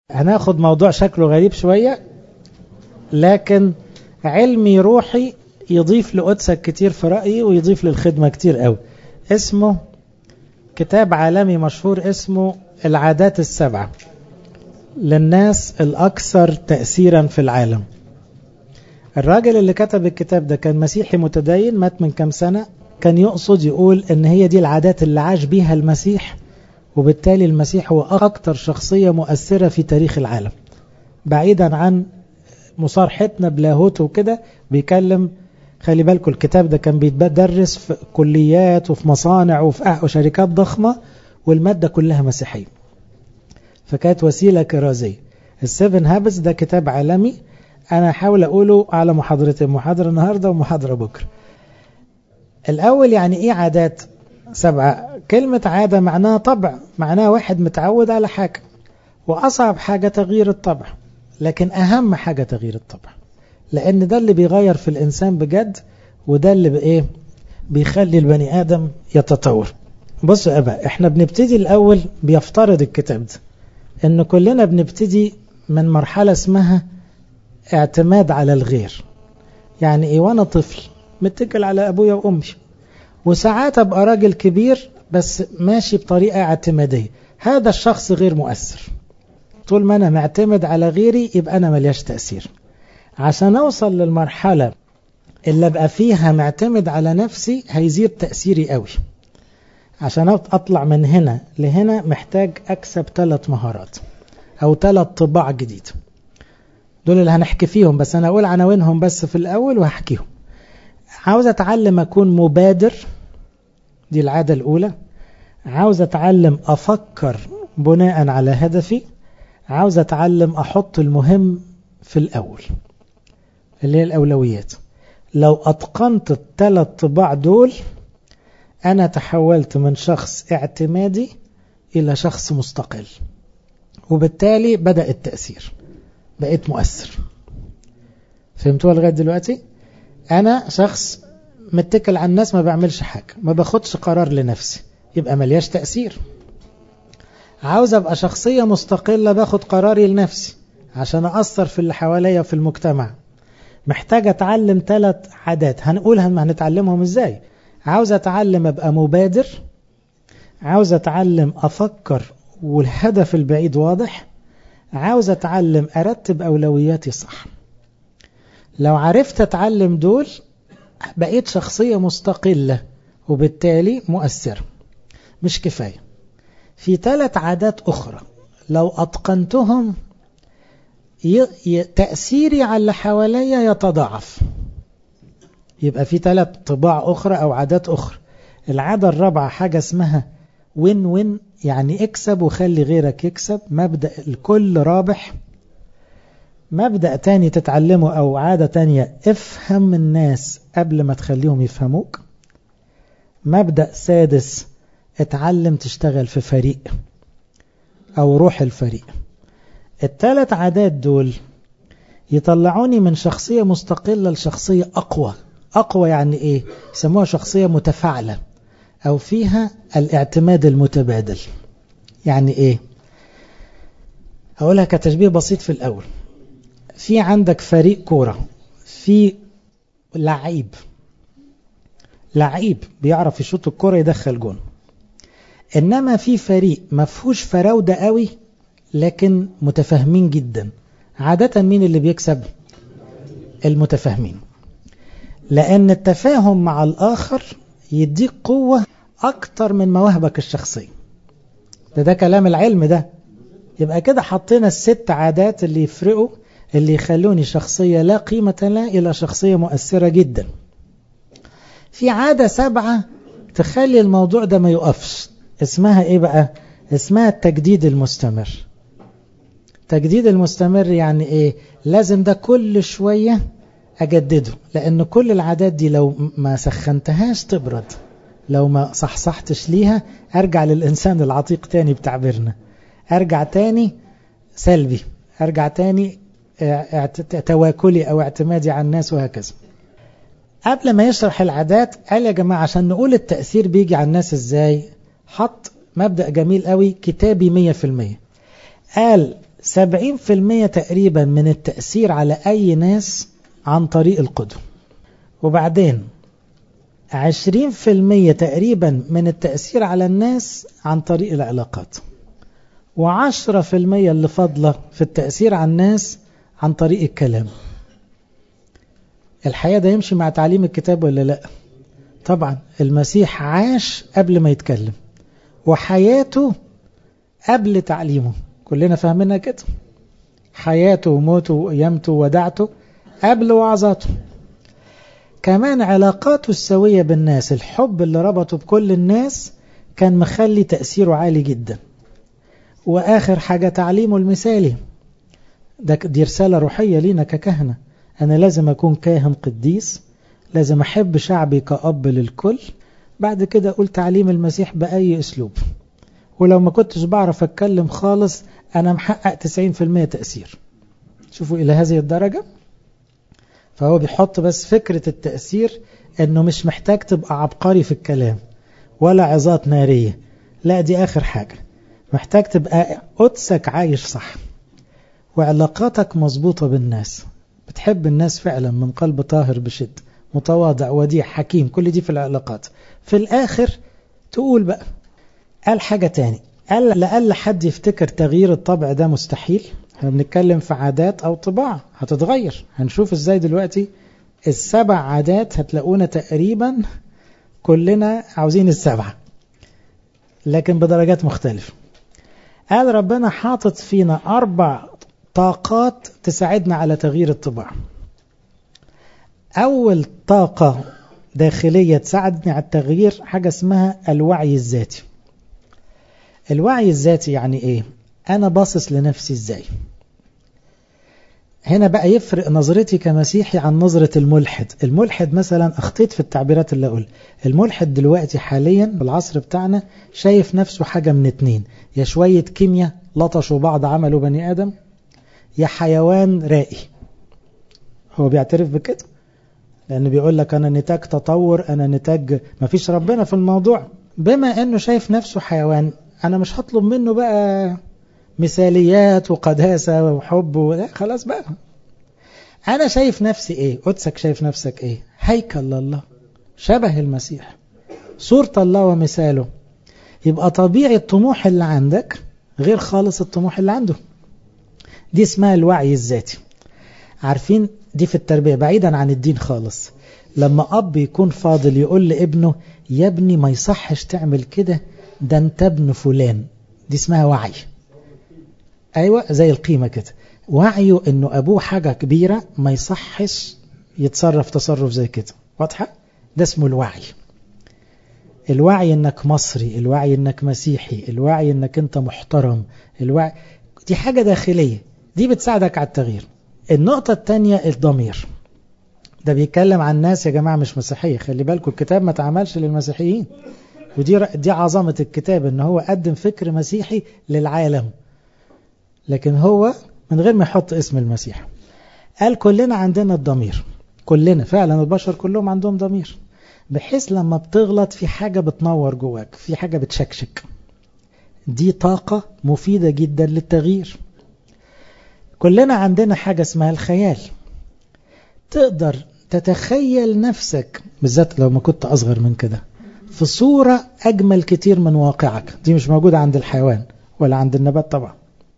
هناخد موضوع شكله غريب شوية لكن علمي روحي يضيف لقدسك كتير في رأيي ويضيف للخدمة كتير قوي اسمه كتاب عالمي مشهور اسمه العادات السبعة للناس الأكثر تأثيرا في العالم الراجل اللي كتب الكتاب ده كان مسيحي متدين مات من كام سنة كان يقصد يقول ان هي دي العادات اللي عاش بيها المسيح وبالتالي المسيح هو أكثر شخصية مؤثرة في تاريخ العالم بعيدا عن مصارحتنا بلاهوت وكده بيكلم خلي بالكم الكتاب ده كان بيتدرس في كليات وفي مصانع وفي شركات ضخمة والمادة كلها مسيحية فكانت وسيلة كرازية السيفن هابتس ده كتاب عالمي أنا هحاول أقوله على محاضرتين محاضرة النهاردة ومحاضرة بكرة الأول يعني إيه عادات سبعة كلمة عادة معناها طبع معناها واحد متعود على حاجة وأصعب حاجة تغيير الطبع لكن أهم حاجة تغيير الطبع لأن ده اللي بيغير في الإنسان بجد وده اللي بإيه بيخلي البني آدم يتطور بصوا يا أبا إحنا بنبتدي الأول بيفترض الكتاب ده إن كلنا بنبتدي من مرحلة اسمها اعتماد على الغير يعني إيه وأنا طفل متكل على أبويا وأمي وساعات أبقى راجل كبير بس ماشي بطريقة اعتمادية هذا الشخص غير مؤثر طول ما أنا معتمد على غيري يبقى أنا ملياش تأثير عشان أوصل للمرحلة اللي أبقى فيها معتمد على نفسي هيزيد تأثيري قوي عشان أطلع من هنا لهنا محتاج أكسب ثلاث مهارات أو ثلاث طباع جديدة دول اللي هنحكي فيهم بس أنا أقول عناوينهم بس في الأول وهحكيهم عاوز أتعلم أكون مبادر دي العادة الأولى عاوز أتعلم أفكر بناء على هدفي عاوز أتعلم أحط المهم في الأول اللي هي الأولويات لو أتقنت الثلاث طباع دول أنا تحولت من شخص اعتمادي إلى شخص مستقل وبالتالي بدأ التأثير بقيت مؤثر فهمتوها لغاية دلوقتي أنا شخص متكل على الناس ما بعملش حاجة ما باخدش قرار لنفسي يبقى ملياش تأثير عاوز أبقى شخصية مستقلة باخد قراري لنفسي عشان أثر في اللي حواليا في المجتمع محتاج أتعلم ثلاث عادات هنقولها ما هنتعلمهم إزاي عاوز أتعلم أبقى مبادر عاوز أتعلم أفكر والهدف البعيد واضح عاوز أتعلم أرتب أولوياتي صح لو عرفت أتعلم دول بقيت شخصية مستقلة وبالتالي مؤثرة مش كفاية في ثلاث عادات أخرى لو أتقنتهم تأثيري على اللي حواليا يتضاعف يبقى في ثلاث طباع أخرى أو عادات أخرى العادة الرابعة حاجة اسمها وين وين يعني اكسب وخلي غيرك يكسب مبدأ الكل رابح مبدأ تاني تتعلمه أو عادة تانية افهم الناس قبل ما تخليهم يفهموك مبدأ سادس اتعلم تشتغل في فريق أو روح الفريق الثلاث عادات دول يطلعوني من شخصية مستقلة لشخصية أقوى أقوى يعني إيه؟ يسموها شخصية متفاعلة أو فيها الاعتماد المتبادل يعني إيه؟ هقولها كتشبيه بسيط في الأول في عندك فريق كورة في لعيب لعيب بيعرف يشوط الكرة يدخل جون إنما في فريق ما فيهوش فراودة قوي لكن متفاهمين جدا عادة مين اللي بيكسب المتفاهمين لأن التفاهم مع الآخر يديك قوة أكتر من مواهبك الشخصية ده ده كلام العلم ده يبقى كده حطينا الست عادات اللي يفرقوا اللي يخلوني شخصية لا قيمة لها إلى شخصية مؤثرة جدا في عادة سبعة تخلي الموضوع ده ما يقفش اسمها ايه بقى اسمها التجديد المستمر التجديد المستمر يعني ايه لازم ده كل شوية اجدده لان كل العادات دي لو ما سخنتهاش تبرد لو ما صحصحتش ليها ارجع للانسان العتيق تاني بتعبيرنا ارجع تاني سلبي ارجع تاني تواكلي او اعتمادي على الناس وهكذا قبل ما يشرح العادات قال يا جماعة عشان نقول التأثير بيجي على الناس ازاي حط مبدأ جميل قوي كتابي مية في المية قال 70% تقريبا من التأثير على أي ناس عن طريق القدوة وبعدين 20% تقريبا من التأثير على الناس عن طريق العلاقات و10% اللي فاضلة في التأثير على الناس عن طريق الكلام الحياة ده يمشي مع تعليم الكتاب ولا لا طبعا المسيح عاش قبل ما يتكلم وحياته قبل تعليمه كلنا فاهمينها كده حياته وموته وقيامته ودعته قبل وعظاته كمان علاقاته السوية بالناس الحب اللي ربطه بكل الناس كان مخلي تأثيره عالي جدا وآخر حاجة تعليمه المثالي ده دي رسالة روحية لينا ككهنة أنا لازم أكون كاهن قديس لازم أحب شعبي كأب للكل بعد كده أقول تعليم المسيح بأي أسلوب ولو ما كنتش بعرف أتكلم خالص أنا محقق 90% تأثير شوفوا إلى هذه الدرجة فهو بيحط بس فكرة التأثير أنه مش محتاج تبقى عبقري في الكلام ولا عظات نارية لا دي آخر حاجة محتاج تبقى قدسك عايش صح وعلاقاتك مظبوطة بالناس بتحب الناس فعلا من قلب طاهر بشد متواضع وديع حكيم كل دي في العلاقات في الآخر تقول بقى قال حاجة تاني قال لأقل حد يفتكر تغيير الطبع ده مستحيل احنا بنتكلم في عادات أو طباع هتتغير هنشوف ازاي دلوقتي السبع عادات هتلاقونا تقريبا كلنا عاوزين السبعة لكن بدرجات مختلفة قال ربنا حاطط فينا أربع طاقات تساعدنا على تغيير الطباع أول طاقة داخلية تساعدني على التغيير حاجة اسمها الوعي الذاتي الوعي الذاتي يعني ايه انا باصص لنفسي ازاي هنا بقى يفرق نظرتي كمسيحي عن نظرة الملحد الملحد مثلا اخطيت في التعبيرات اللي اقول الملحد دلوقتي حاليا بالعصر بتاعنا شايف نفسه حاجة من اتنين يا شوية كيمياء لطشوا بعض عملوا بني ادم يا حيوان رائي هو بيعترف بكده لأنه بيقول لك أنا نتاج تطور أنا نتاج مفيش ربنا في الموضوع بما أنه شايف نفسه حيوان أنا مش هطلب منه بقى مثاليات وقداسة وحب و... خلاص بقى أنا شايف نفسي إيه قدسك شايف نفسك إيه هيكل الله شبه المسيح صورة الله ومثاله يبقى طبيعي الطموح اللي عندك غير خالص الطموح اللي عنده دي اسمها الوعي الذاتي عارفين دي في التربية بعيدا عن الدين خالص لما أب يكون فاضل يقول لابنه يا ابني ما يصحش تعمل كده ده انت ابن فلان دي اسمها وعي ايوه زي القيمة كده وعيه انه ابوه حاجة كبيرة ما يصحش يتصرف تصرف زي كده واضحة ده اسمه الوعي الوعي انك مصري الوعي انك مسيحي الوعي انك انت محترم الوعي دي حاجة داخلية دي بتساعدك على التغيير النقطة الثانية الضمير ده بيتكلم عن ناس يا جماعة مش مسيحية خلي بالكم الكتاب ما تعملش للمسيحيين ودي دي عظمة الكتاب ان هو قدم فكر مسيحي للعالم لكن هو من غير ما يحط اسم المسيح قال كلنا عندنا الضمير كلنا فعلا البشر كلهم عندهم ضمير بحيث لما بتغلط في حاجة بتنور جواك في حاجة بتشكشك دي طاقة مفيدة جدا للتغيير كلنا عندنا حاجة اسمها الخيال تقدر تتخيل نفسك بالذات لو ما كنت أصغر من كده في صورة أجمل كتير من واقعك دي مش موجودة عند الحيوان ولا عند النبات طبعا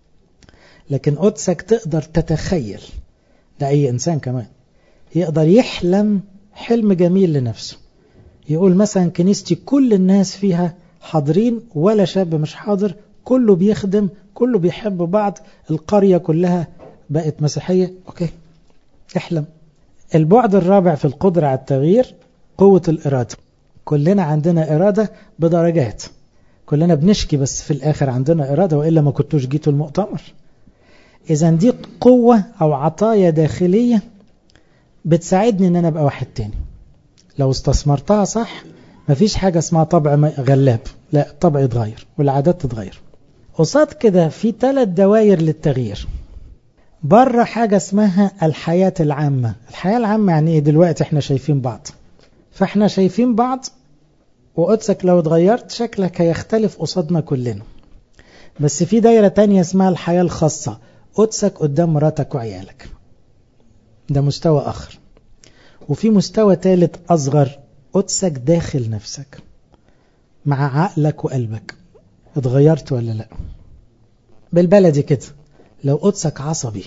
لكن قدسك تقدر تتخيل ده أي إنسان كمان يقدر يحلم حلم جميل لنفسه يقول مثلا كنيستي كل الناس فيها حاضرين ولا شاب مش حاضر كله بيخدم كله بيحب بعض القرية كلها بقت مسيحية أوكي احلم البعد الرابع في القدرة على التغيير قوة الإرادة كلنا عندنا إرادة بدرجات كلنا بنشكي بس في الآخر عندنا إرادة وإلا ما كنتوش جيتوا المؤتمر إذا دي قوة أو عطايا داخلية بتساعدني إن أنا أبقى واحد تاني لو استثمرتها صح مفيش حاجة اسمها طبع غلاب لا الطبع يتغير والعادات تتغير قصاد كده في ثلاث دوائر للتغيير بره حاجة اسمها الحياة العامة الحياة العامة يعني ايه دلوقتي احنا شايفين بعض فاحنا شايفين بعض وقدسك لو اتغيرت شكلك هيختلف قصادنا كلنا بس في دايرة تانية اسمها الحياة الخاصة قدسك قدام مراتك وعيالك ده مستوى آخر وفي مستوى ثالث أصغر قدسك داخل نفسك مع عقلك وقلبك اتغيرت ولا لا بالبلدي كده لو قدسك عصبي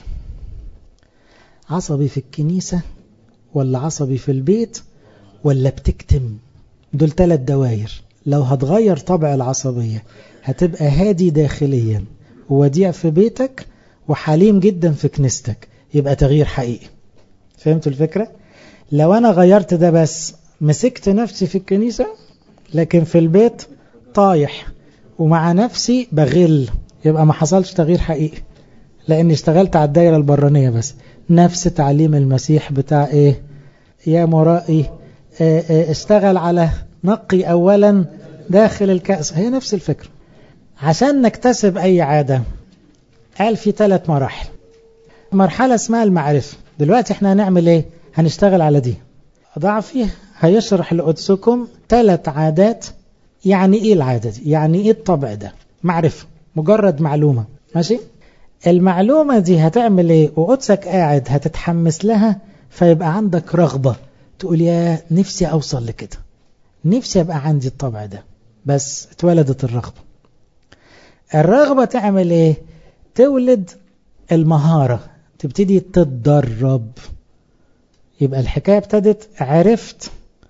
عصبي في الكنيسة ولا عصبي في البيت ولا بتكتم دول ثلاث دواير لو هتغير طبع العصبية هتبقى هادي داخليا ووديع في بيتك وحليم جدا في كنيستك يبقى تغيير حقيقي فهمتوا الفكرة؟ لو أنا غيرت ده بس مسكت نفسي في الكنيسة لكن في البيت طايح ومع نفسي بغل يبقى ما حصلش تغيير حقيقي لأني اشتغلت على الدايرة البرانية بس نفس تعليم المسيح بتاع ايه يا مرائي اه اه اشتغل على نقي أولا داخل الكأس هي نفس الفكرة عشان نكتسب أي عادة قال في ثلاث مراحل مرحلة اسمها المعرفة دلوقتي احنا هنعمل ايه هنشتغل على دي ضعفي هيشرح لقدسكم ثلاث عادات يعني ايه العادة دي يعني ايه الطبع ده معرفة مجرد معلومة ماشي المعلومة دي هتعمل ايه وقدسك قاعد هتتحمس لها فيبقى عندك رغبة تقول يا نفسي اوصل لكده نفسي ابقى عندي الطبع ده بس اتولدت الرغبة الرغبة تعمل ايه تولد المهارة تبتدي تتدرب يبقى الحكاية ابتدت عرفت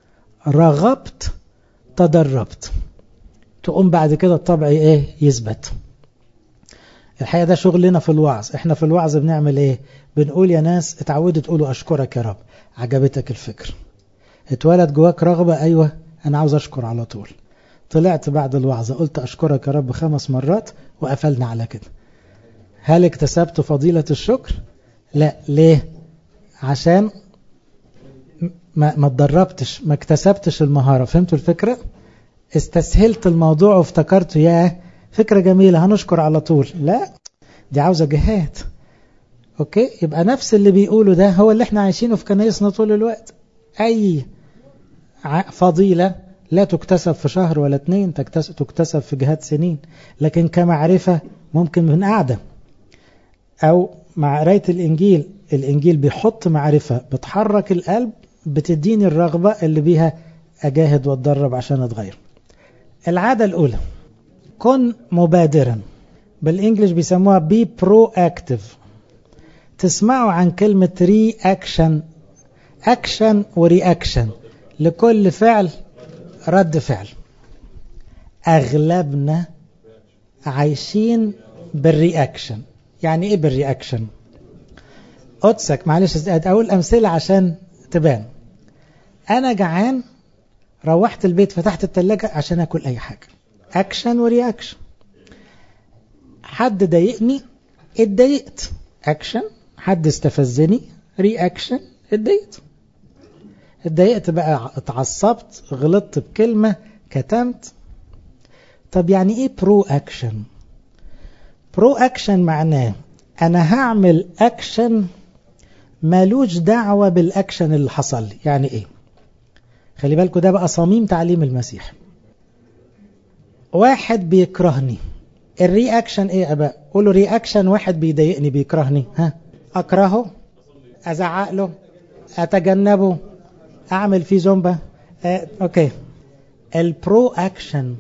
رغبت تدربت تقوم بعد كده الطبع ايه يثبت الحقيقة ده شغلنا في الوعظ احنا في الوعظ بنعمل ايه بنقول يا ناس اتعودوا تقولوا اشكرك يا رب عجبتك الفكر اتولد جواك رغبة ايوه انا عاوز اشكر على طول طلعت بعد الوعظة قلت اشكرك يا رب خمس مرات وقفلنا على كده هل اكتسبت فضيلة الشكر لا ليه عشان ما ما اتدربتش ما اكتسبتش المهارة فهمتوا الفكرة استسهلت الموضوع وافتكرته يا فكرة جميلة هنشكر على طول لا دي عاوزة جهاد اوكي يبقى نفس اللي بيقوله ده هو اللي احنا عايشينه في كنايسنا طول الوقت اي فضيلة لا تكتسب في شهر ولا اتنين تكتسب في جهاد سنين لكن كمعرفة ممكن من قاعدة او مع قراية الانجيل الانجيل بيحط معرفة بتحرك القلب بتديني الرغبة اللي بيها اجاهد واتدرب عشان اتغير العادة الاولى كن مبادرا بالانجلش بيسموها بي برو اكتف تسمعوا عن كلمة ري اكشن اكشن ورياكشن لكل فعل رد فعل اغلبنا عايشين بالرياكشن يعني ايه بالرياكشن قدسك معلش اقول امثله عشان تبان انا جعان روحت البيت فتحت التلاجة عشان اكل اي حاجة اكشن ورياكشن حد ضايقني اتضايقت اكشن حد استفزني رياكشن اتضايقت اتضايقت بقى اتعصبت غلطت بكلمة كتمت طب يعني ايه برو اكشن برو اكشن معناه انا هعمل اكشن مالوش دعوة بالاكشن اللي حصل لي يعني ايه خلي بالكوا ده بقى صميم تعليم المسيح واحد بيكرهني الرياكشن ايه يا اباء قولوا رياكشن واحد بيضايقني بيكرهني ها اكرهه ازعق له اتجنبه اعمل فيه زومبا اه اوكي البرو اكشن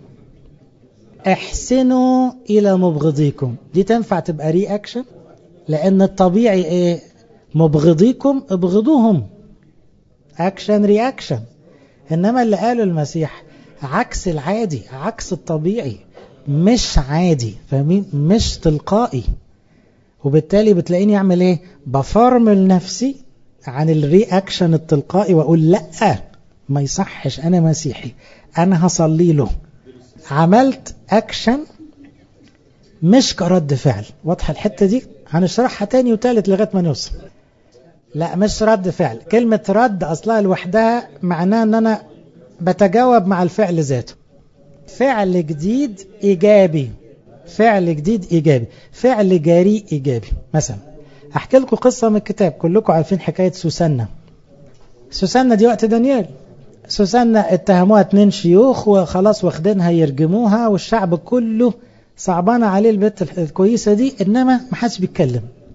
احسنوا الى مبغضيكم دي تنفع تبقى رياكشن لان الطبيعي ايه مبغضيكم ابغضوهم اكشن رياكشن انما اللي قاله المسيح عكس العادي عكس الطبيعي مش عادي فاهمين مش تلقائي وبالتالي بتلاقيني اعمل ايه بفرمل نفسي عن الرياكشن التلقائي واقول لا ما يصحش انا مسيحي انا هصلي له عملت اكشن مش كرد فعل واضحه الحته دي هنشرحها تاني وتالت لغايه ما نوصل لا مش رد فعل كلمة رد أصلها لوحدها معناها أن أنا بتجاوب مع الفعل ذاته فعل جديد إيجابي فعل جديد إيجابي فعل جريء إيجابي مثلا أحكي لكم قصة من الكتاب كلكم عارفين حكاية سوسنة سوسنة دي وقت دانيال سوسنة اتهموها اتنين شيوخ وخلاص واخدينها يرجموها والشعب كله صعبان عليه البنت الكويسة دي إنما ما حدش بيتكلم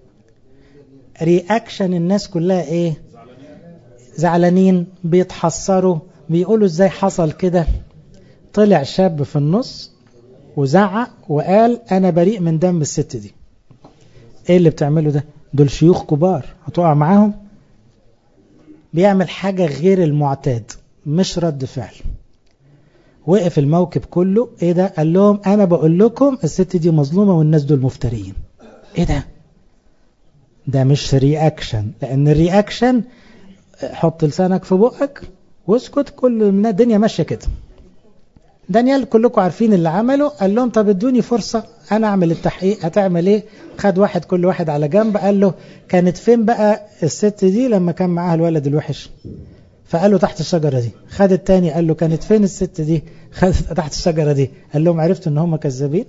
رياكشن الناس كلها ايه زعلانين بيتحسروا بيقولوا ازاي حصل كده طلع شاب في النص وزعق وقال انا بريء من دم الست دي ايه اللي بتعمله ده دول شيوخ كبار هتقع معاهم بيعمل حاجة غير المعتاد مش رد فعل وقف الموكب كله ايه ده قال لهم انا بقول لكم الست دي مظلومة والناس دول مفتريين ايه ده ده مش رياكشن لان الرياكشن حط لسانك في بقك واسكت كل الدنيا ماشيه كده دانيال كلكم عارفين اللي عمله قال لهم طب ادوني فرصة انا اعمل التحقيق هتعمل ايه خد واحد كل واحد على جنب قال له كانت فين بقى الست دي لما كان معاها الولد الوحش فقال له تحت الشجرة دي خد التاني قال له كانت فين الست دي خد تحت الشجرة دي قال لهم عرفتوا ان هم كذابين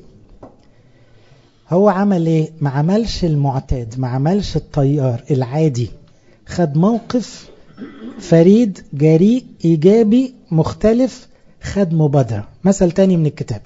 هو عمل ايه ما عملش المعتاد ما عملش الطيار العادي خد موقف فريد جريء ايجابي مختلف خد مبادرة مثل تاني من الكتاب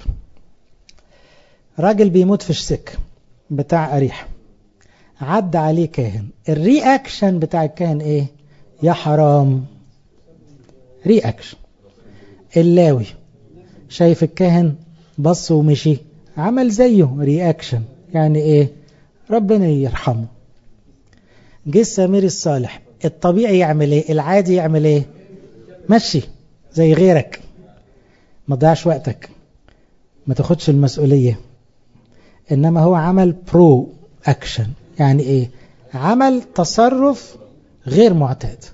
راجل بيموت في السك بتاع أريحة عدى عليه كاهن الرياكشن بتاع الكاهن ايه يا حرام رياكشن اللاوي شايف الكاهن بص ومشي عمل زيه رياكشن يعني ايه ربنا يرحمه جه السامري الصالح الطبيعي يعمل ايه العادي يعمل ايه مشي زي غيرك ما تضيعش وقتك ما تاخدش المسؤولية انما هو عمل برو اكشن يعني ايه عمل تصرف غير معتاد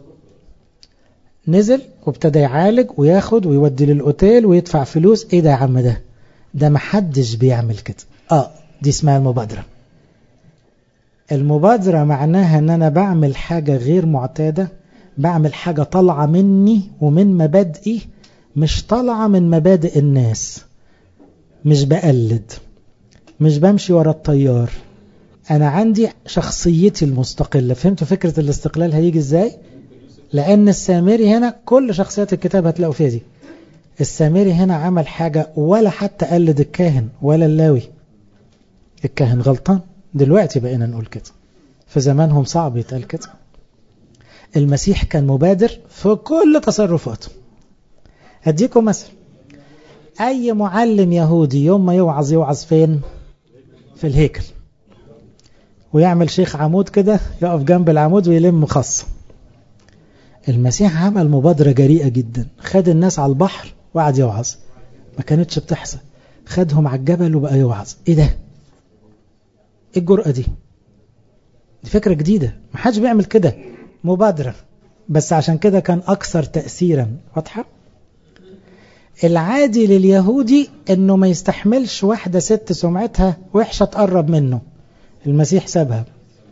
نزل وابتدى يعالج وياخد ويودي للاوتيل ويدفع فلوس ايه ده يا عم ده ده محدش بيعمل كده اه دي اسمها المبادرة المبادرة معناها ان انا بعمل حاجة غير معتادة بعمل حاجة طالعة مني ومن مبادئي مش طالعة من مبادئ الناس مش بقلد مش بمشي ورا الطيار انا عندي شخصيتي المستقلة فهمتوا فكرة الاستقلال هيجي ازاي لان السامري هنا كل شخصيات الكتاب هتلاقوا فيها دي السامري هنا عمل حاجة ولا حتى قلد الكاهن ولا اللاوي الكاهن غلطان دلوقتي بقينا نقول كده في زمانهم صعب يتقال كده المسيح كان مبادر في كل تصرفاته هديكم مثل أي معلم يهودي يوم ما يوعظ يوعظ فين في الهيكل ويعمل شيخ عمود كده يقف جنب العمود ويلم خاصة المسيح عمل مبادرة جريئة جدا خد الناس على البحر وقعد يوعظ ما كانتش بتحصل خدهم على الجبل وبقى يوعظ ايه ده ايه الجرأة دي دي فكرة جديدة ما حدش بيعمل كده مبادرة بس عشان كده كان أكثر تأثيرا واضحة العادي لليهودي انه ما يستحملش واحدة ست سمعتها وحشة تقرب منه المسيح سابها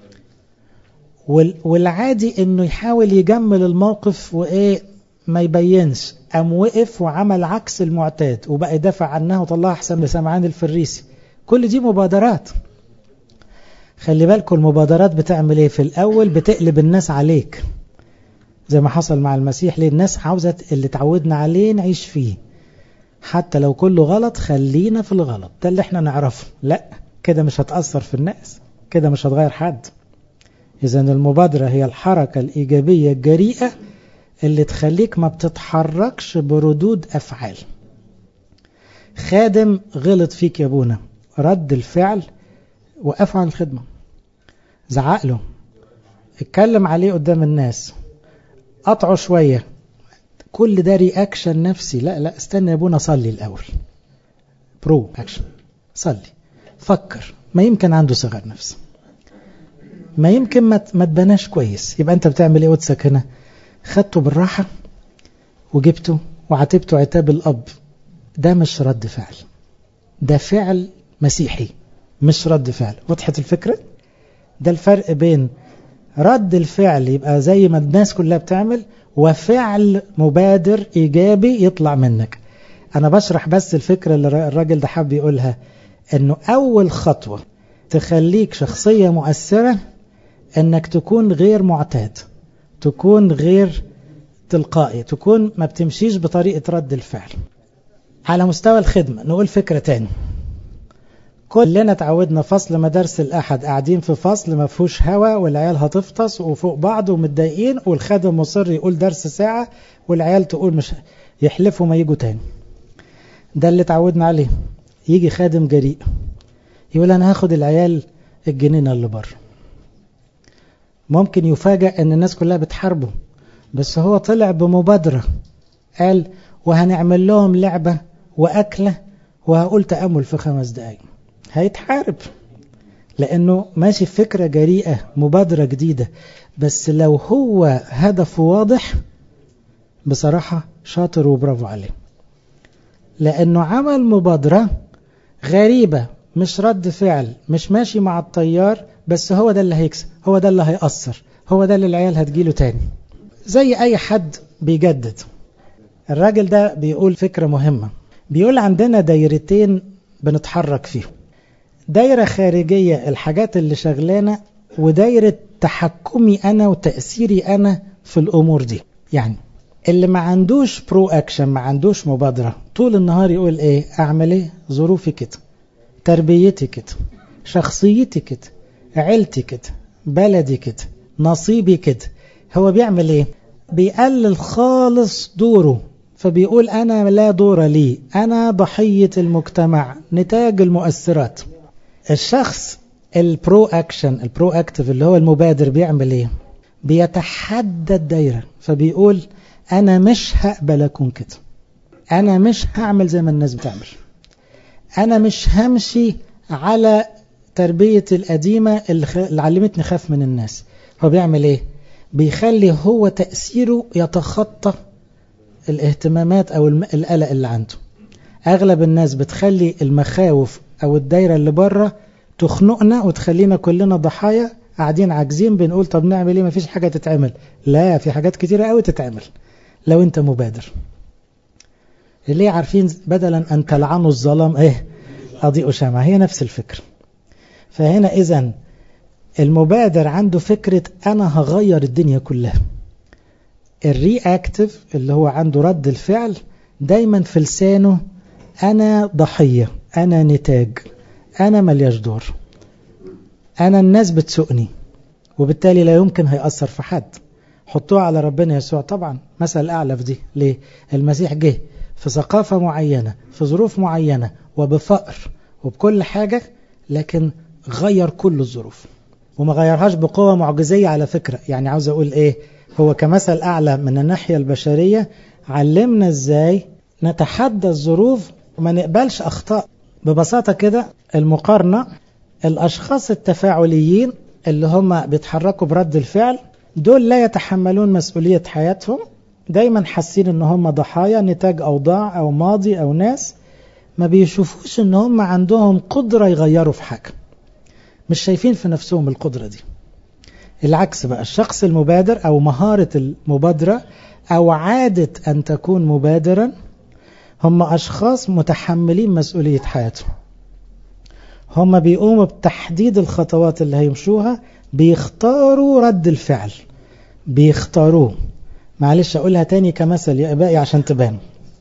والعادي انه يحاول يجمل الموقف وايه ما يبينش قام وقف وعمل عكس المعتاد وبقى يدافع عنها وطلعها احسن لسمعان الفريسي كل دي مبادرات خلي بالكم المبادرات بتعمل ايه في الاول بتقلب الناس عليك زي ما حصل مع المسيح ليه الناس عاوزة اللي تعودنا عليه نعيش فيه حتى لو كله غلط خلينا في الغلط ده اللي احنا نعرفه لا كده مش هتأثر في الناس كده مش هتغير حد إذا المبادرة هي الحركة الإيجابية الجريئة اللي تخليك ما بتتحركش بردود أفعال خادم غلط فيك يا ابونا رد الفعل وقف عن الخدمة زعق له اتكلم عليه قدام الناس قطعه شوية كل ده رياكشن نفسي لا لا استنى يا ابونا صلي الأول برو اكشن صلي فكر ما يمكن عنده صغر نفس ما يمكن ما تبناش كويس يبقى انت بتعمل ايه قدسك هنا خدته بالراحة وجبته وعاتبته عتاب الأب ده مش رد فعل ده فعل مسيحي مش رد فعل وضحت الفكرة ده الفرق بين رد الفعل يبقى زي ما الناس كلها بتعمل وفعل مبادر إيجابي يطلع منك أنا بشرح بس الفكرة اللي الراجل ده حاب يقولها أنه أول خطوة تخليك شخصية مؤثرة أنك تكون غير معتاد تكون غير تلقائي تكون ما بتمشيش بطريقة رد الفعل على مستوى الخدمة نقول فكرة تاني كلنا اتعودنا فصل مدارس الأحد قاعدين في فصل ما فيهوش هوا والعيال هتفطس وفوق بعض ومتضايقين والخادم مصر يقول درس ساعة والعيال تقول مش يحلفوا ما يجوا تاني ده اللي اتعودنا عليه يجي خادم جريء يقول أنا هاخد العيال الجنينة اللي بره ممكن يفاجأ أن الناس كلها بتحاربه بس هو طلع بمبادرة قال وهنعمل لهم لعبة وأكلة وهقول تأمل في خمس دقايق هيتحارب لأنه ماشي فكرة جريئة مبادرة جديدة بس لو هو هدفه واضح بصراحة شاطر وبرافو عليه لأنه عمل مبادرة غريبة مش رد فعل مش ماشي مع الطيار بس هو ده اللي هيكسب هو ده اللي هيأثر هو ده اللي العيال هتجيله تاني زي أي حد بيجدد الراجل ده بيقول فكرة مهمة بيقول عندنا دايرتين بنتحرك فيهم دايرة خارجية الحاجات اللي شغلانة ودايرة تحكمي أنا وتأثيري أنا في الأمور دي يعني اللي ما عندوش برو أكشن ما عندوش مبادرة طول النهار يقول إيه أعمل إيه ظروفي كده تربيتي كده شخصيتي كده عيلتي كده بلدي كده نصيبي كده هو بيعمل إيه بيقلل خالص دوره فبيقول أنا لا دور لي أنا ضحية المجتمع نتاج المؤثرات الشخص البرو أكشن البرو أكتف اللي هو المبادر بيعمل إيه بيتحدى الدايرة فبيقول أنا مش هقبل أكون كده أنا مش هعمل زي ما الناس بتعمل أنا مش همشي على تربية القديمة اللي علمتني خاف من الناس هو بيعمل إيه بيخلي هو تأثيره يتخطى الاهتمامات أو القلق اللي عنده أغلب الناس بتخلي المخاوف أو الدايرة اللي بره تخنقنا وتخلينا كلنا ضحايا قاعدين عاجزين بنقول طب نعمل ايه مفيش حاجة تتعمل لا في حاجات كتيرة قوي تتعمل لو انت مبادر ليه عارفين بدلا ان تلعنوا الظلام ايه اضيئوا شمعة هي نفس الفكرة فهنا اذا المبادر عنده فكرة انا هغير الدنيا كلها الرياكتيف اللي هو عنده رد الفعل دايما في لسانه انا ضحية انا نتاج انا ملياش دور انا الناس بتسوقني وبالتالي لا يمكن هيأثر في حد حطوه على ربنا يسوع طبعا مثل اعلى في دي ليه المسيح جه في ثقافة معينة في ظروف معينة وبفقر وبكل حاجة لكن غير كل الظروف وما غيرهاش بقوة معجزية على فكرة يعني عاوز اقول ايه هو كمثل اعلى من الناحية البشرية علمنا ازاي نتحدى الظروف وما نقبلش اخطاء ببساطة كده المقارنة الاشخاص التفاعليين اللي هم بيتحركوا برد الفعل دول لا يتحملون مسؤولية حياتهم دايما حاسين ان هم ضحايا نتاج اوضاع او ماضي او ناس ما بيشوفوش ان هم عندهم قدرة يغيروا في حاجة مش شايفين في نفسهم القدرة دي العكس بقى الشخص المبادر او مهارة المبادرة او عادة ان تكون مبادرا هم اشخاص متحملين مسؤولية حياتهم هم بيقوموا بتحديد الخطوات اللي هيمشوها بيختاروا رد الفعل بيختاروه معلش اقولها تاني كمثل يا ابائي عشان تبان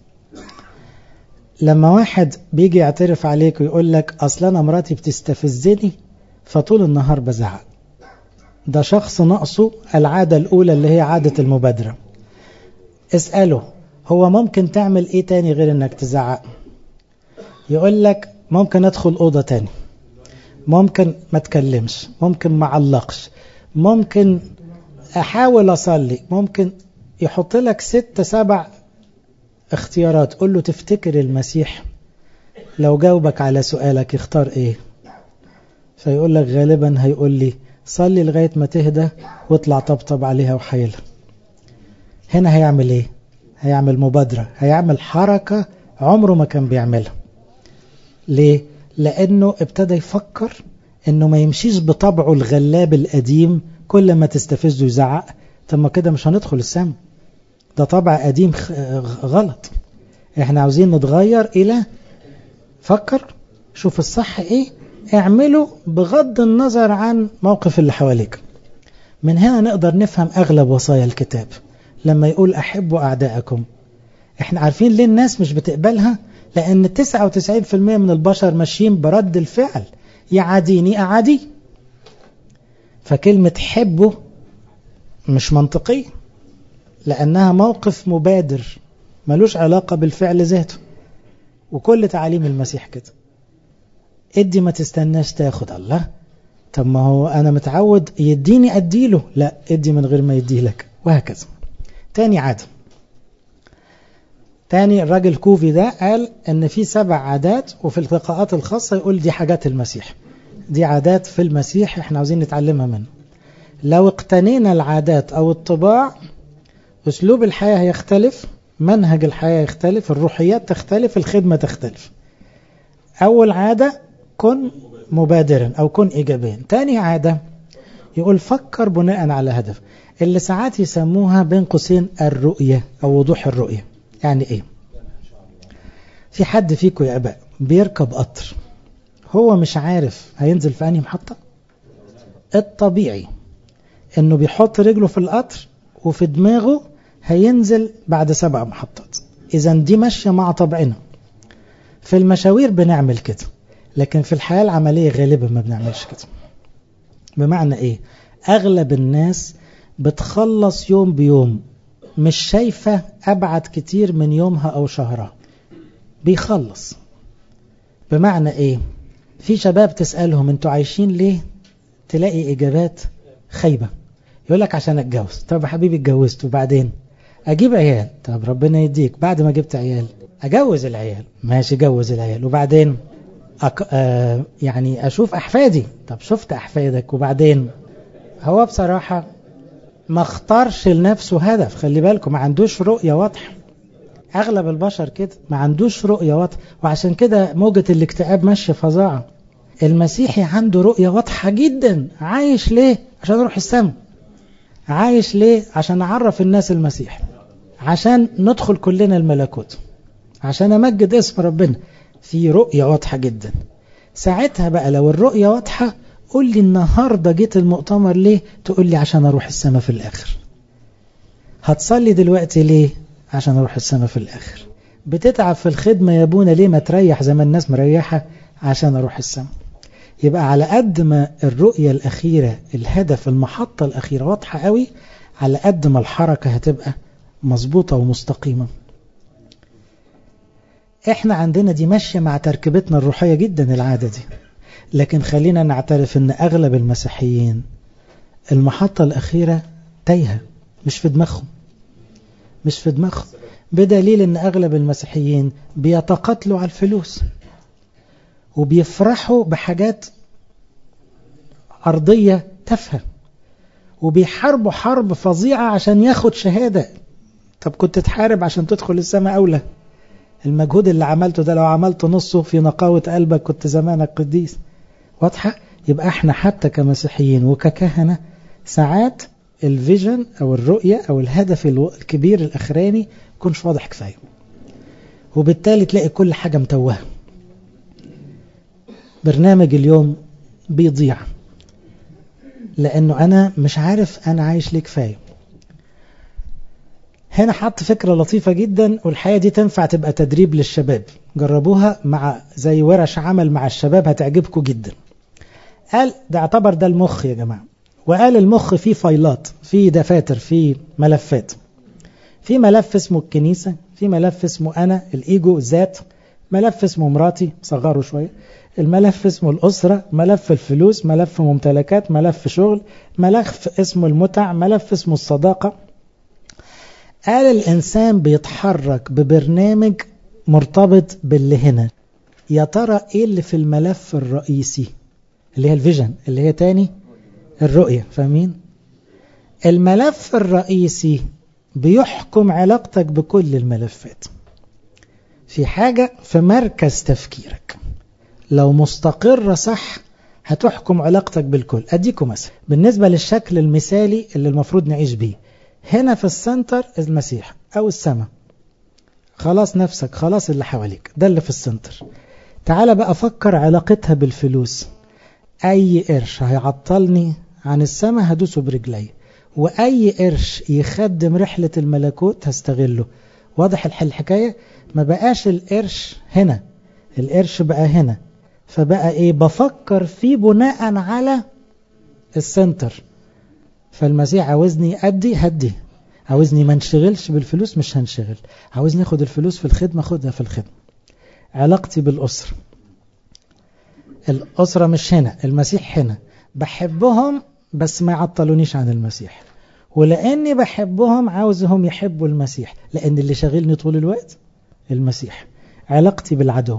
لما واحد بيجي يعترف عليك ويقول لك اصل انا مراتي بتستفزني فطول النهار بزعق ده شخص ناقصه العادة الاولى اللي هي عادة المبادرة اسأله هو ممكن تعمل ايه تاني غير انك تزعق يقول لك ممكن ادخل اوضة تاني ممكن ما اتكلمش ممكن ما علقش ممكن احاول اصلي ممكن يحط لك ست سبع اختيارات قول له تفتكر المسيح لو جاوبك على سؤالك يختار ايه فيقول لك غالبا هيقول لي صلي لغاية ما تهدى واطلع طبطب عليها وحيلها هنا هيعمل ايه هيعمل مبادرة هيعمل حركة عمره ما كان بيعملها ليه لانه ابتدى يفكر انه ما يمشيش بطبعه الغلاب القديم كل ما تستفزه يزعق طب ما كده مش هندخل السما ده طبع قديم غلط احنا عاوزين نتغير الى فكر شوف الصح ايه اعمله بغض النظر عن موقف اللي حواليك من هنا نقدر نفهم اغلب وصايا الكتاب لما يقول احبوا اعدائكم احنا عارفين ليه الناس مش بتقبلها لأن 99% من البشر ماشيين برد الفعل يعاديني أعادي فكلمة حبه مش منطقية لأنها موقف مبادر ملوش علاقة بالفعل ذاته وكل تعاليم المسيح كده ادي ما تستناش تاخد الله طب ما هو أنا متعود يديني أديله لا ادي من غير ما يديلك وهكذا تاني عادة تاني الراجل كوفي ده قال ان في سبع عادات وفي اللقاءات الخاصة يقول دي حاجات المسيح دي عادات في المسيح احنا عاوزين نتعلمها منه لو اقتنينا العادات او الطباع اسلوب الحياة هيختلف منهج الحياة يختلف الروحيات تختلف الخدمة تختلف اول عادة كن مبادرا او كن ايجابيا تاني عادة يقول فكر بناء على هدف اللي ساعات يسموها بين قوسين الرؤية او وضوح الرؤية يعني ايه في حد فيكم يا اباء بيركب قطر هو مش عارف هينزل في انهي محطة الطبيعي انه بيحط رجله في القطر وفي دماغه هينزل بعد سبع محطات اذا دي ماشية مع طبعنا في المشاوير بنعمل كده لكن في الحياة العملية غالبا ما بنعملش كده بمعنى ايه اغلب الناس بتخلص يوم بيوم مش شايفة أبعد كتير من يومها أو شهرها بيخلص بمعنى إيه في شباب تسألهم انتوا عايشين ليه تلاقي إجابات خيبة يقول لك عشان اتجوز طب حبيبي اتجوزت وبعدين أجيب عيال طب ربنا يديك بعد ما جبت عيال أجوز العيال ماشي جوز العيال وبعدين أك... آه يعني أشوف أحفادي طب شفت أحفادك وبعدين هو بصراحة ما اختارش لنفسه هدف خلي بالكم ما عندوش رؤية واضحة أغلب البشر كده ما عندوش رؤية واضحة وعشان كده موجة الاكتئاب ماشية فظاعة المسيحي عنده رؤية واضحة جدا عايش ليه عشان أروح السماء عايش ليه عشان أعرف الناس المسيح عشان ندخل كلنا الملكوت عشان أمجد اسم ربنا في رؤية واضحة جدا ساعتها بقى لو الرؤية واضحة قول لي النهاردة جيت المؤتمر ليه تقول لي عشان أروح السماء في الآخر هتصلي دلوقتي ليه عشان أروح السماء في الآخر بتتعب في الخدمة يا ابونا ليه ما تريح زي ما الناس مريحة عشان أروح السماء يبقى على قد ما الرؤية الأخيرة الهدف المحطة الأخيرة واضحة قوي على قد ما الحركة هتبقى مظبوطة ومستقيمة احنا عندنا دي ماشية مع تركيبتنا الروحية جدا العادة دي لكن خلينا نعترف ان اغلب المسيحيين المحطة الاخيرة تايهة مش في دماغهم مش في دماغهم بدليل ان اغلب المسيحيين بيتقاتلوا على الفلوس وبيفرحوا بحاجات ارضية تافهة وبيحاربوا حرب فظيعة عشان ياخد شهادة طب كنت تحارب عشان تدخل السماء أولى المجهود اللي عملته ده لو عملت نصه في نقاوة قلبك كنت زمانك قديس واضحة يبقى احنا حتى كمسيحيين وككهنة ساعات الفيجن او الرؤية او الهدف الكبير الاخراني يكونش واضح كفاية وبالتالي تلاقي كل حاجة متوهة برنامج اليوم بيضيع لانه انا مش عارف انا عايش ليه كفايه هنا حط فكرة لطيفة جدا والحقيقة دي تنفع تبقى تدريب للشباب جربوها مع زي ورش عمل مع الشباب هتعجبكم جدا قال ده اعتبر ده المخ يا جماعة وقال المخ فيه فايلات فيه دفاتر فيه ملفات في ملف اسمه الكنيسة في ملف اسمه أنا الإيجو الذات ملف اسمه مراتي صغره شوية الملف اسمه الأسرة ملف الفلوس ملف ممتلكات ملف شغل ملف اسمه المتع ملف اسمه الصداقة قال الإنسان بيتحرك ببرنامج مرتبط باللي هنا يا ترى إيه اللي في الملف الرئيسي اللي هي الفيجن اللي هي تاني الرؤية فاهمين الملف الرئيسي بيحكم علاقتك بكل الملفات في حاجة في مركز تفكيرك لو مستقرة صح هتحكم علاقتك بالكل أديكم مثلا بالنسبة للشكل المثالي اللي المفروض نعيش بيه هنا في السنتر المسيح أو السماء خلاص نفسك خلاص اللي حواليك ده اللي في السنتر تعال بقى فكر علاقتها بالفلوس أي قرش هيعطلني عن السماء هدوسه برجلي وأي قرش يخدم رحلة الملكوت هستغله واضح الحكاية ما بقاش القرش هنا القرش بقى هنا فبقى ايه بفكر فيه بناء على السنتر فالمسيح عاوزني ادي هدي عاوزني ما انشغلش بالفلوس مش هنشغل عاوزني اخد الفلوس في الخدمة خدها في الخدمة علاقتي بالأسرة الأسرة مش هنا المسيح هنا بحبهم بس ما يعطلونيش عن المسيح ولأني بحبهم عاوزهم يحبوا المسيح لأن اللي شاغلني طول الوقت المسيح علاقتي بالعدو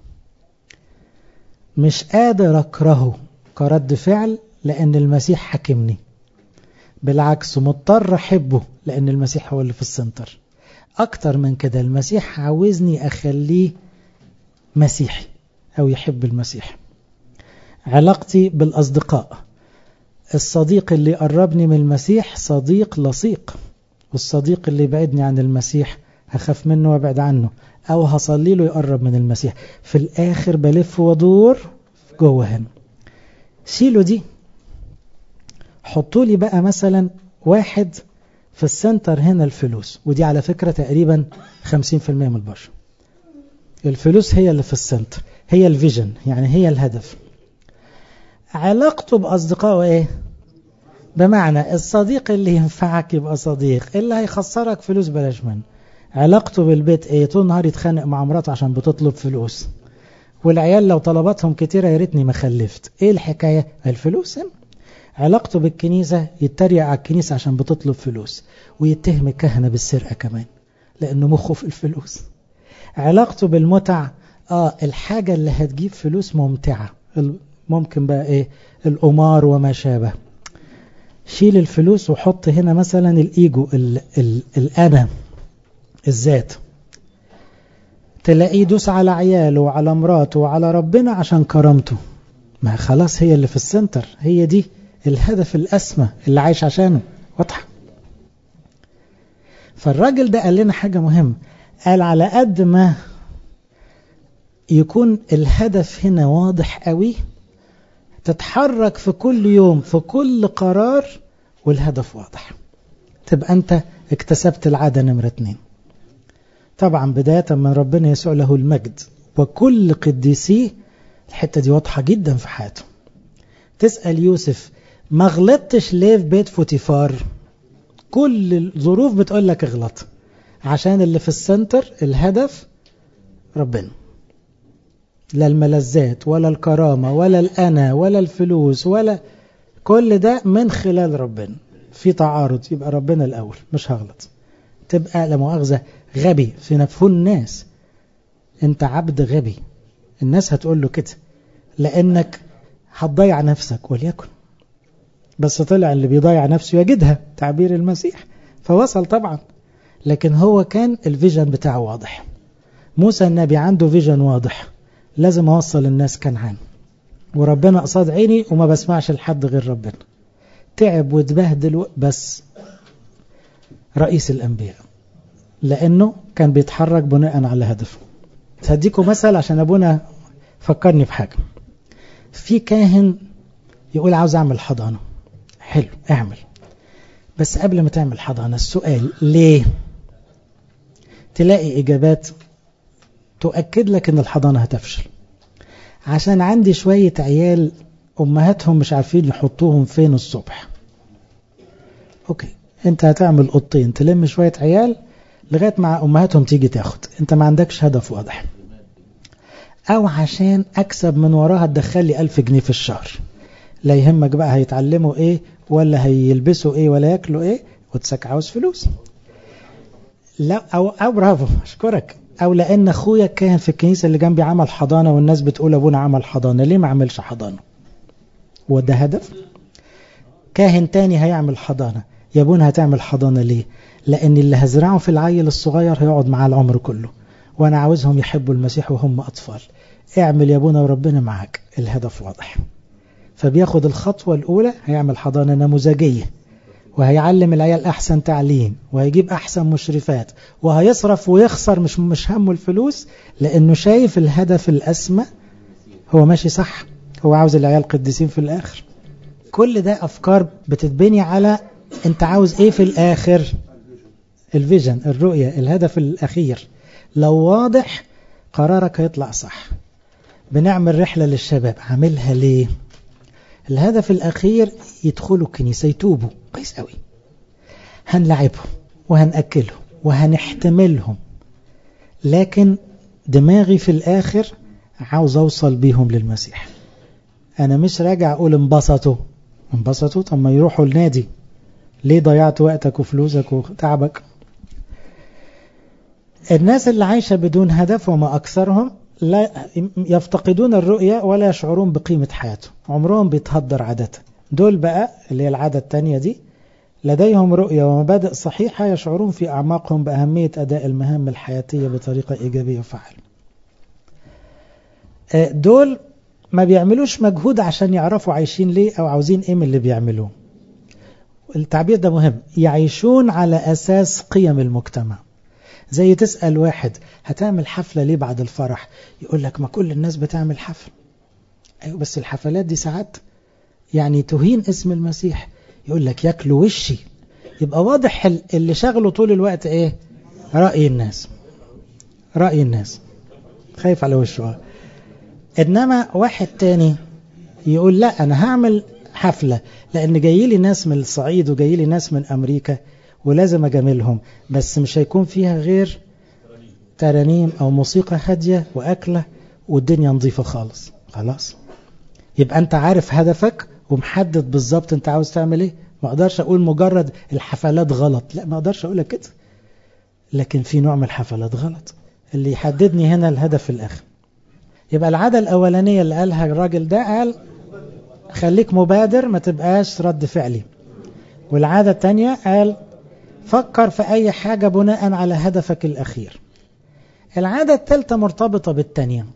مش قادر أكرهه كرد فعل لأن المسيح حكمني بالعكس مضطر أحبه لأن المسيح هو اللي في السنتر أكتر من كده المسيح عاوزني أخليه مسيحي أو يحب المسيح علاقتي بالأصدقاء الصديق اللي قربني من المسيح صديق لصيق والصديق اللي يبعدني عن المسيح هخاف منه وابعد عنه أو هصلي له يقرب من المسيح في الآخر بلف ودور جوه هنا شيلوا دي حطوا لي بقى مثلا واحد في السنتر هنا الفلوس ودي على فكرة تقريبا 50% من البشر الفلوس هي اللي في السنتر هي الفيجن يعني هي الهدف علاقته بأصدقائه ايه بمعنى الصديق اللي ينفعك يبقى صديق اللي هيخسرك فلوس بلاش منه علاقته بالبيت ايه طول النهار يتخانق مع مراته عشان بتطلب فلوس والعيال لو طلباتهم كتيرة يا ريتني ما خلفت ايه الحكاية الفلوس علاقته بالكنيسة يتريق على الكنيسة عشان بتطلب فلوس ويتهم الكهنة بالسرقة كمان لأنه مخه في الفلوس علاقته بالمتع آه الحاجة اللي هتجيب فلوس ممتعة ممكن بقى إيه الأمار وما شابه شيل الفلوس وحط هنا مثلا الإيجو ال ال الأنا الذات تلاقيه يدوس على عياله وعلى مراته وعلى ربنا عشان كرامته ما خلاص هي اللي في السنتر هي دي الهدف الأسمى اللي عايش عشانه واضحة فالراجل ده قال لنا حاجة مهمة قال على قد ما يكون الهدف هنا واضح قوي تتحرك في كل يوم في كل قرار والهدف واضح تبقى أنت اكتسبت العادة نمرة اتنين طبعا بداية من ربنا يسوع له المجد وكل قديسيه الحتة دي واضحة جدا في حياته تسأل يوسف ما غلطتش ليه في بيت فوتيفار كل الظروف بتقول لك اغلط عشان اللي في السنتر الهدف ربنا لا الملذات ولا الكرامة ولا الأنا ولا الفلوس ولا كل ده من خلال ربنا في تعارض يبقى ربنا الأول مش هغلط تبقى لمؤاخذة غبي في نفهم الناس انت عبد غبي الناس هتقول له كده لأنك هتضيع نفسك وليكن بس طلع اللي بيضيع نفسه يجدها تعبير المسيح فوصل طبعا لكن هو كان الفيجن بتاعه واضح موسى النبي عنده فيجن واضح لازم أوصل الناس كنعان وربنا قصاد عيني وما بسمعش لحد غير ربنا تعب واتبهدل بس رئيس الأنبياء لأنه كان بيتحرك بناء على هدفه هديكم مثل عشان أبونا فكرني بحاجة في كاهن يقول عاوز أعمل حضانة حلو اعمل بس قبل ما تعمل حضانة السؤال ليه تلاقي إجابات تؤكد لك ان الحضانة هتفشل عشان عندي شوية عيال أمهاتهم مش عارفين يحطوهم فين الصبح أوكي أنت هتعمل قطين تلم شوية عيال لغاية مع أمهاتهم تيجي تاخد أنت ما عندكش هدف واضح أو عشان أكسب من وراها تدخل لي ألف جنيه في الشهر لا يهمك بقى هيتعلموا إيه ولا هيلبسوا إيه ولا ياكلوا إيه وتسك عاوز فلوس لا أو, أو برافو أشكرك او لان اخويا كان في الكنيسة اللي جنبي عمل حضانة والناس بتقول ابونا عمل حضانة ليه ما عملش حضانة وده هدف كاهن تاني هيعمل حضانة يا ابونا هتعمل حضانة ليه لان اللي هزرعه في العيل الصغير هيقعد معاه العمر كله وانا عاوزهم يحبوا المسيح وهم اطفال اعمل يا ابونا وربنا معاك الهدف واضح فبياخد الخطوة الاولى هيعمل حضانة نموذجية وهيعلم العيال أحسن تعليم وهيجيب أحسن مشرفات وهيصرف ويخسر مش مش همه الفلوس لأنه شايف الهدف الأسمى هو ماشي صح هو عاوز العيال قديسين في الآخر كل ده أفكار بتتبني على أنت عاوز إيه في الآخر الفيجن الرؤية الهدف الأخير لو واضح قرارك هيطلع صح بنعمل رحلة للشباب عاملها ليه الهدف الأخير يدخلوا الكنيسة يتوبوا كويس قوي هنلعبهم وهنأكلهم وهنحتملهم لكن دماغي في الآخر عاوز أوصل بيهم للمسيح أنا مش راجع أقول انبسطوا انبسطوا طب ما يروحوا النادي ليه ضيعت وقتك وفلوسك وتعبك الناس اللي عايشة بدون هدف وما أكثرهم لا يفتقدون الرؤية ولا يشعرون بقيمة حياتهم عمرهم بيتهدر عادة دول بقى اللي هي العادة التانية دي لديهم رؤية ومبادئ صحيحة يشعرون في أعماقهم بأهمية أداء المهام الحياتية بطريقة إيجابية وفعالة دول ما بيعملوش مجهود عشان يعرفوا عايشين ليه أو عاوزين إيه من اللي بيعملوه التعبير ده مهم يعيشون على أساس قيم المجتمع زي تسأل واحد هتعمل حفلة ليه بعد الفرح يقول لك ما كل الناس بتعمل حفل أيوة بس الحفلات دي ساعات يعني تهين اسم المسيح يقول لك ياكلوا وشي يبقى واضح اللي شغله طول الوقت ايه رأي الناس رأي الناس خايف على وشه انما واحد تاني يقول لا انا هعمل حفلة لان جاي لي ناس من الصعيد وجاي لي ناس من امريكا ولازم اجاملهم بس مش هيكون فيها غير ترانيم او موسيقى هادية واكلة والدنيا نظيفة خالص خلاص يبقى انت عارف هدفك ومحدد بالظبط انت عاوز تعمل ايه ما اقدرش اقول مجرد الحفلات غلط لا ما اقدرش اقولها كده لكن في نوع من الحفلات غلط اللي يحددني هنا الهدف الاخر يبقى العادة الاولانية اللي قالها الراجل ده قال خليك مبادر ما تبقاش رد فعلي والعادة الثانية قال فكر في اي حاجة بناء على هدفك الاخير العادة الثالثة مرتبطة بالثانية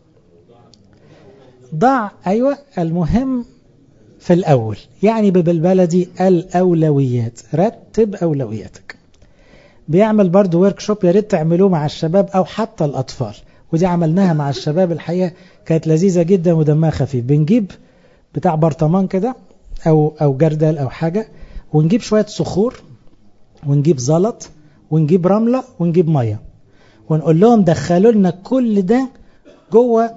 ضع ايوه المهم في الأول يعني بالبلدي الأولويات رتب أولوياتك بيعمل برضو ورك شوب يا ريت تعملوه مع الشباب أو حتى الأطفال ودي عملناها مع الشباب الحقيقة كانت لذيذة جدا ودمها خفيف بنجيب بتاع برطمان كده أو, أو جردل أو حاجة ونجيب شوية صخور ونجيب زلط ونجيب رملة ونجيب مية ونقول لهم دخلوا لنا كل ده جوه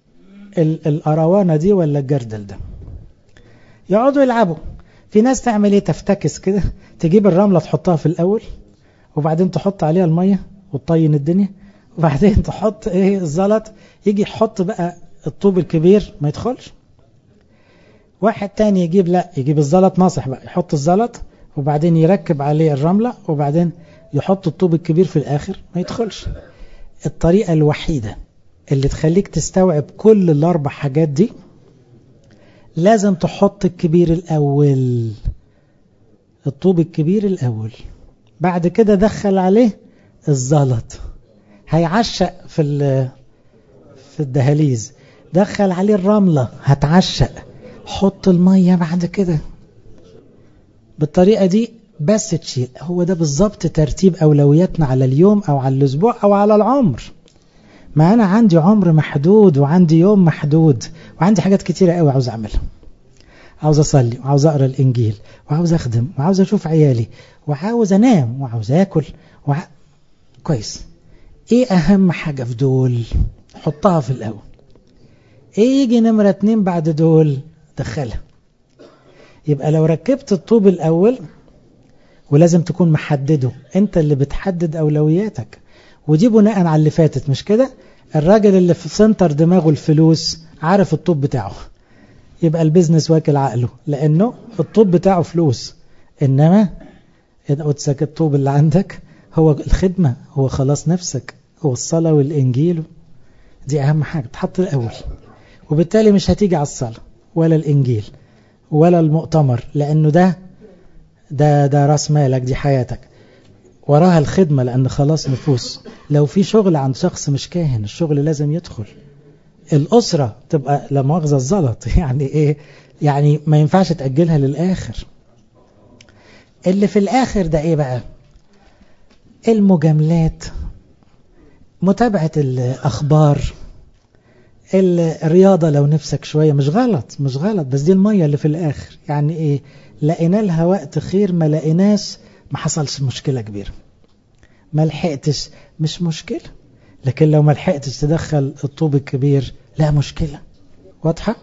الأروانة دي ولا الجردل ده يقعدوا يلعبوا في ناس تعمل ايه تفتكس كده تجيب الرملة تحطها في الأول وبعدين تحط عليها المية وتطين الدنيا وبعدين تحط ايه الزلط يجي يحط بقى الطوب الكبير ما يدخلش واحد تاني يجيب لا يجيب الزلط ناصح بقى يحط الزلط وبعدين يركب عليه الرملة وبعدين يحط الطوب الكبير في الآخر ما يدخلش الطريقة الوحيدة اللي تخليك تستوعب كل الأربع حاجات دي لازم تحط الكبير الأول الطوب الكبير الأول بعد كده دخل عليه الزلط هيعشق في في الدهاليز دخل عليه الرملة هتعشق حط المية بعد كده بالطريقة دي بس تشيل هو ده بالظبط ترتيب أولوياتنا على اليوم أو على الأسبوع أو على العمر ما أنا عندي عمر محدود وعندي يوم محدود وعندي حاجات كتيرة قوي عاوز أعملها عاوز أصلي وعاوز أقرأ الإنجيل وعاوز أخدم وعاوز أشوف عيالي وعاوز أنام وعاوز أكل وع... كويس إيه أهم حاجة في دول حطها في الأول إيه يجي نمرة اتنين بعد دول دخلها يبقى لو ركبت الطوب الأول ولازم تكون محدده انت اللي بتحدد أولوياتك ودي بناء على اللي فاتت مش كده الراجل اللي في سنتر دماغه الفلوس عارف الطوب بتاعه يبقى البيزنس واكل عقله لأنه الطوب بتاعه فلوس إنما قدسك الطوب اللي عندك هو الخدمة هو خلاص نفسك هو الصلاة والإنجيل دي أهم حاجة تحط الأول وبالتالي مش هتيجي على الصلاة ولا الإنجيل ولا المؤتمر لأنه ده ده ده راس مالك دي حياتك وراها الخدمة لأن خلاص نفوس لو في شغل عند شخص مش كاهن الشغل لازم يدخل الأسرة تبقى لا مؤاخذة الزلط يعني إيه يعني ما ينفعش تأجلها للآخر اللي في الآخر ده إيه بقى المجاملات متابعة الأخبار الرياضة لو نفسك شوية مش غلط مش غلط بس دي المية اللي في الآخر يعني إيه لقينا لها وقت خير ما لقيناش ما حصلش مشكلة كبيرة ما لحقتش مش مشكلة لكن لو ما لحقتش تدخل الطوب الكبير لا مشكلة واضحة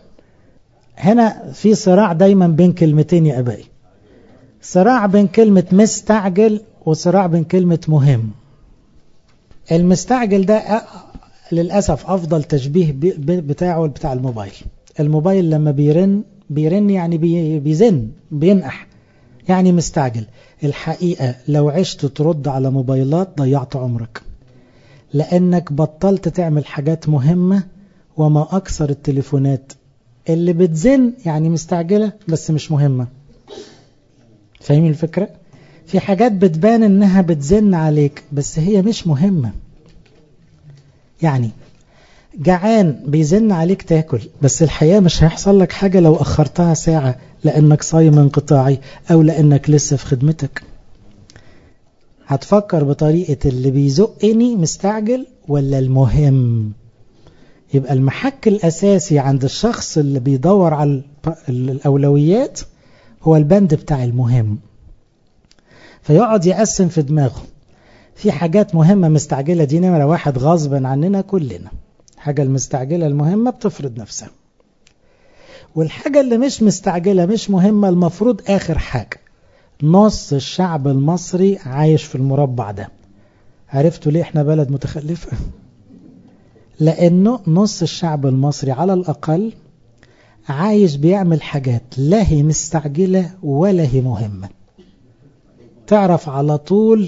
هنا في صراع دايما بين كلمتين يا أبائي صراع بين كلمة مستعجل وصراع بين كلمة مهم المستعجل ده للأسف أفضل تشبيه بتاعه بتاع الموبايل الموبايل لما بيرن بيرن يعني بيزن بينقح يعني مستعجل الحقيقة لو عشت ترد على موبايلات ضيعت عمرك لأنك بطلت تعمل حاجات مهمة وما أكثر التليفونات اللي بتزن يعني مستعجلة بس مش مهمة فاهمين الفكرة؟ في حاجات بتبان انها بتزن عليك بس هي مش مهمة يعني جعان بيزن عليك تاكل بس الحقيقة مش هيحصل لك حاجة لو أخرتها ساعة لأنك صايم انقطاعي أو لأنك لسه في خدمتك هتفكر بطريقة اللي بيزقني مستعجل ولا المهم يبقى المحك الأساسي عند الشخص اللي بيدور على الأولويات هو البند بتاع المهم فيقعد يقسم في دماغه في حاجات مهمة مستعجلة دي نمرة واحد غصبا عننا كلنا حاجة المستعجلة المهمة بتفرض نفسها والحاجة اللي مش مستعجلة مش مهمة المفروض آخر حاجة نص الشعب المصري عايش في المربع ده عرفتوا ليه احنا بلد متخلفة لأنه نص الشعب المصري على الأقل عايش بيعمل حاجات لا هي مستعجلة ولا هي مهمة تعرف على طول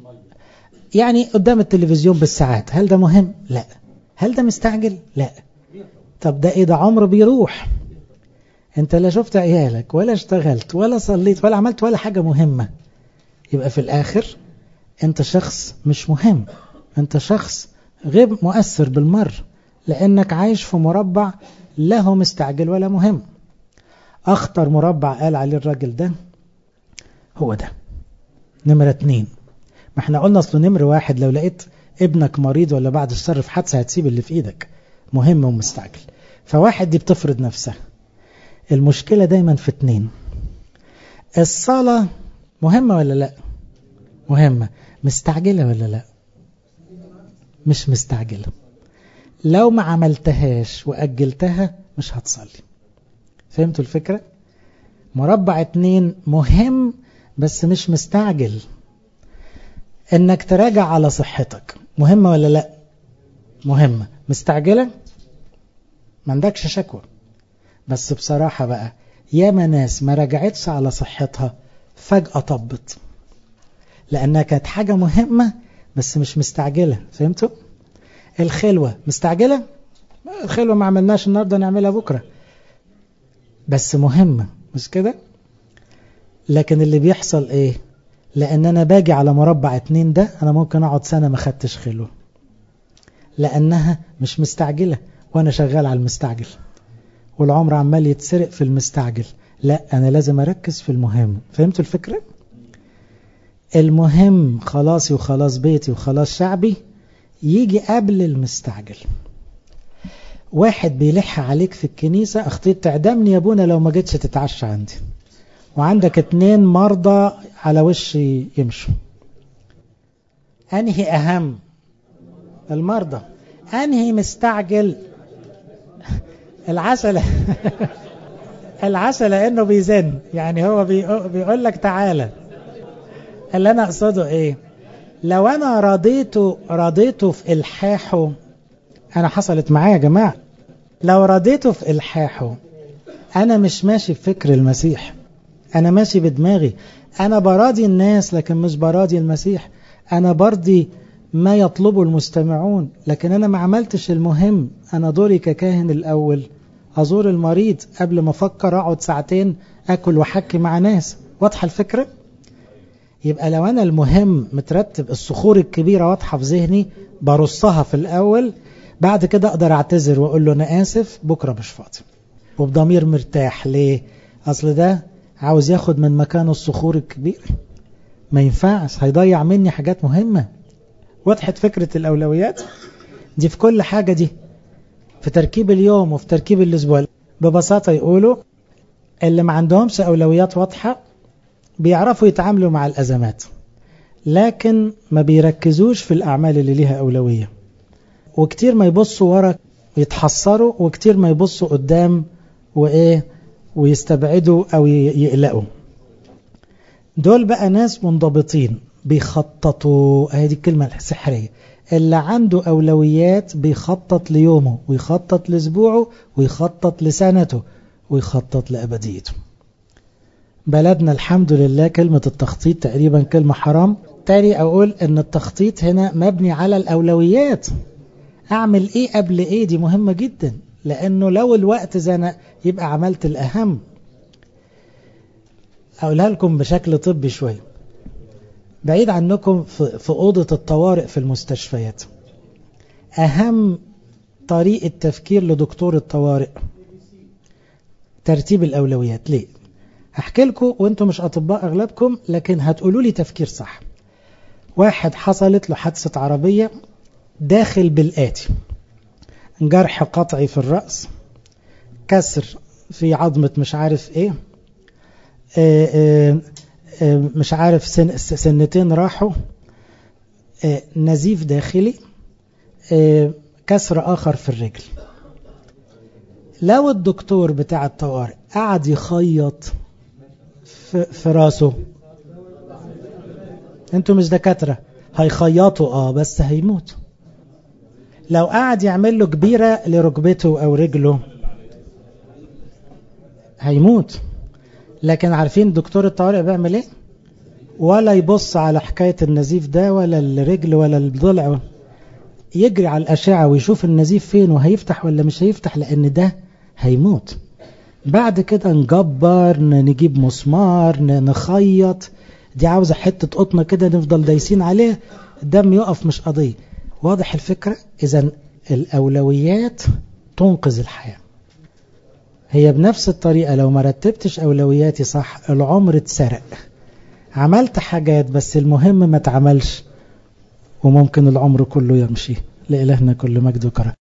يعني قدام التلفزيون بالساعات هل ده مهم؟ لا هل ده مستعجل؟ لا طب ده ايه ده عمر بيروح انت لا شفت عيالك ولا اشتغلت ولا صليت ولا عملت ولا حاجة مهمة يبقى في الاخر انت شخص مش مهم انت شخص غير مؤثر بالمر لانك عايش في مربع لا هو مستعجل ولا مهم اخطر مربع قال عليه الراجل ده هو ده نمرة اتنين ما احنا قلنا اصله نمرة واحد لو لقيت ابنك مريض ولا بعد الشر في حادثة هتسيب اللي في ايدك مهم ومستعجل فواحد دي بتفرض نفسها المشكلة دايما في اتنين الصلاة مهمة ولا لا مهمة مستعجلة ولا لا مش مستعجلة لو ما عملتهاش وأجلتها مش هتصلي فهمتوا الفكرة مربع اتنين مهم بس مش مستعجل انك تراجع على صحتك مهمة ولا لا مهمة مستعجلة ما عندكش شكوى بس بصراحة بقى ياما ناس ما رجعتش على صحتها فجأة طبت لأنها كانت حاجة مهمة بس مش مستعجلة فهمتوا الخلوة مستعجلة الخلوة ما عملناش النهاردة نعملها بكرة بس مهمة مش كده لكن اللي بيحصل ايه لان انا باجي على مربع اتنين ده انا ممكن اقعد سنة ما خدتش خلوة لانها مش مستعجلة وانا شغال على المستعجل والعمر عمال يتسرق في المستعجل لا انا لازم اركز في المهم فهمتوا الفكرة المهم خلاصي وخلاص بيتي وخلاص شعبي يجي قبل المستعجل واحد بيلح عليك في الكنيسة اخطيت تعدمني يا ابونا لو ما جيتش تتعشى عندي وعندك اتنين مرضى على وش يمشوا انهي اهم المرضى انهي مستعجل العسل العسل انه بيزن يعني هو بيقول لك تعالى اللي انا اقصده ايه لو انا رضيته رضيته في الحاحه انا حصلت معايا يا جماعه لو رضيته في الحاحه انا مش ماشي بفكر المسيح انا ماشي بدماغي انا براضي الناس لكن مش براضي المسيح انا برضي ما يطلبه المستمعون لكن انا ما عملتش المهم انا دوري ككاهن الاول ازور المريض قبل ما افكر اقعد ساعتين اكل واحكي مع ناس واضحه الفكره يبقى لو انا المهم مترتب الصخور الكبيره واضحه في ذهني برصها في الاول بعد كده اقدر اعتذر واقول له انا اسف بكره مش فاضي وبضمير مرتاح ليه اصل ده عاوز ياخد من مكانه الصخور الكبيره ما ينفعش هيضيع مني حاجات مهمه وضحت فكره الاولويات دي في كل حاجه دي في تركيب اليوم وفي تركيب الاسبوع ببساطه يقولوا اللي ما عندهمش اولويات واضحه بيعرفوا يتعاملوا مع الازمات لكن ما بيركزوش في الأعمال اللي ليها أولوية وكتير ما يبصوا ورا يتحسروا وكتير ما يبصوا قدام وإيه ويستبعدوا أو يقلقوا دول بقى ناس منضبطين بيخططوا هذه الكلمة السحرية اللي عنده أولويات بيخطط ليومه ويخطط لأسبوعه ويخطط لسنته ويخطط لأبديته بلدنا الحمد لله كلمة التخطيط تقريبا كلمة حرام تاني أقول أن التخطيط هنا مبني على الأولويات أعمل إيه قبل إيه دي مهمة جدا لأنه لو الوقت زنق يبقى عملت الأهم أقولها لكم بشكل طبي شوية بعيد عنكم في أوضة الطوارئ في المستشفيات أهم طريقة تفكير لدكتور الطوارئ ترتيب الأولويات ليه هحكي لكم وانتم مش أطباء أغلبكم لكن هتقولوا لي تفكير صح واحد حصلت له حادثة عربية داخل بالآتي جرح قطعي في الرأس كسر في عظمة مش عارف ايه آآ آآ مش عارف سن سنتين راحوا نزيف داخلي كسر آخر في الرجل لو الدكتور بتاع الطوارئ قعد يخيط في, في راسه انتوا مش دكاترة هيخيطوا اه بس هيموت لو قعد يعمل له كبيرة لركبته او رجله هيموت لكن عارفين دكتور الطوارئ بيعمل ايه ولا يبص على حكاية النزيف ده ولا الرجل ولا الضلع يجري على الأشعة ويشوف النزيف فين وهيفتح ولا مش هيفتح لأن ده هيموت بعد كده نجبر نجيب مسمار نخيط دي عاوزة حتة قطنة كده نفضل دايسين عليه الدم يقف مش قضية واضح الفكرة إذا الأولويات تنقذ الحياة هي بنفس الطريقة لو ما رتبتش أولوياتي صح العمر اتسرق عملت حاجات بس المهم ما تعملش وممكن العمر كله يمشي لإلهنا كل مجد وكرم